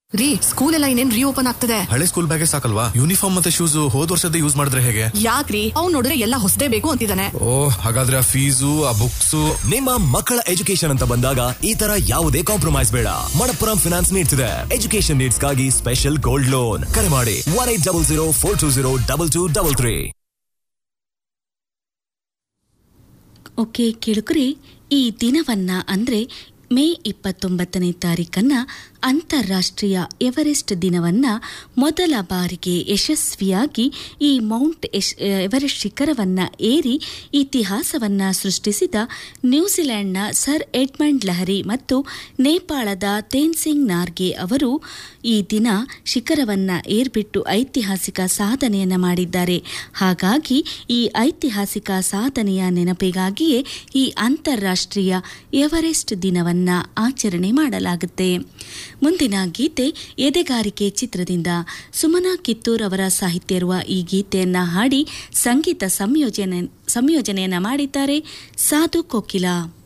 ರೀ ಸ್ಕೂಲ್ ಎಲ್ಲ ಇನ್ನೇನ್ ರೀಓಪನ್ ಆಗ್ತದೆ ಹಳೆ ಸ್ಕೂಲ್ ಬ್ಯಾಗೆ ಸಾಕಲ್ವಾ ಯೂನಿಫಾರ್ಮ್ ಮತ್ತೆ ಶೂಸ್ ಹೋದ್ ವರ್ಷದ ಯೂಸ್ ಮಾಡಿದ್ರೆ ಹೇಗೆ ಯಾಕ್ರಿ ಅವ್ನ್ ನೋಡಿದ್ರೆ ಎಲ್ಲ ಹೊಸದೇ ಬೇಕು ಅಂತಿದ್ದಾನೆ ಓ ಹಾಗಾದ್ರೆ ಆ ಫೀಸು ಆ ಬುಕ್ಸು ನಿಮ್ಮ ಮಕ್ಕಳ ಎಜುಕೇಶನ್ ಅಂತ ಬಂದಾಗ ಈ ತರ ಯಾವುದೇ ಕಾಂಪ್ರಮೈಸ್ ಬೇಡ ಮಣಪ್ಪುರಂ ಫಿನಾನ್ಸ್ ನೀಡ್ತಿದೆ ಎಜುಕೇಶನ್ ನೀಡ್ಸ್ ಗಾಗಿ ಸ್ಪೆಷಲ್ ಗೋಲ್ಡ್ ಲೋನ್ ಕರೆ ಮಾಡಿ one eight double zero four two zero double two double three okay ಕೇಳುಕರೆ ಈ ದಿನವನ್ನ ಅಂದ್ರೆ ಮೇ ಇಪ್ಪತ್ತೊಂಬತ್ತನೇ ತಾರೀಕನ್ನ ಅಂತಾರಾಷ್ಟ್ರೀಯ ಎವರೆಸ್ಟ್ ದಿನವನ್ನ ಮೊದಲ ಬಾರಿಗೆ ಯಶಸ್ವಿಯಾಗಿ ಈ ಮೌಂಟ್ ಎಶ್- ಎವರೆಸ್ಟ್ ಶಿಖರವನ್ನ ಏರಿ ಇತಿಹಾಸವನ್ನ ಸೃಷ್ಟಿಸಿದ ನ್ಯೂಜಿಲೆಂಡ್ನ ಸರ್ ಎಡ್ಮಂಡ್ ಲಹರಿ ಮತ್ತು ನೇಪಾಳದ ತೇನ್ಸಿಂಗ್ ನಾರ್ಗೆ ಅವರು ಈ ದಿನ ಶಿಖರವನ್ನ ಏರ್ಬಿಟ್ಟು ಐತಿಹಾಸಿಕ ಸಾಧನೆಯನ್ನ ಮಾಡಿದ್ದಾರೆ ಹಾಗಾಗಿ ಈ ಐತಿಹಾಸಿಕ ಸಾಧನೆಯ ನೆನಪಿಗಾಗಿಯೇ ಈ ಅಂತಾರಾಷ್ಟ್ರೀಯ ಎವರೆಸ್ಟ್ ದಿನವನ್ನ ಆಚರಣೆ ಮಾಡಲಾಗುತ್ತೆ ಮುಂದಿನ ಗೀತೆ ಎದೆಗಾರಿಕೆ ಚಿತ್ರದಿಂದ ಸುಮನಾ ಕಿತ್ತೂರ್ ಅವರ ಸಾಹಿತ್ಯ ಇರುವ ಈ ಗೀತೆಯನ್ನ ಹಾಡಿ ಸಂಗೀತ ಸಂಯೋಜನೆ ಸಂಯೋಜನೆಯನ್ನ ಮಾಡಿದ್ದಾರೆ ಸಾಧು ಕೋಕಿಲಾ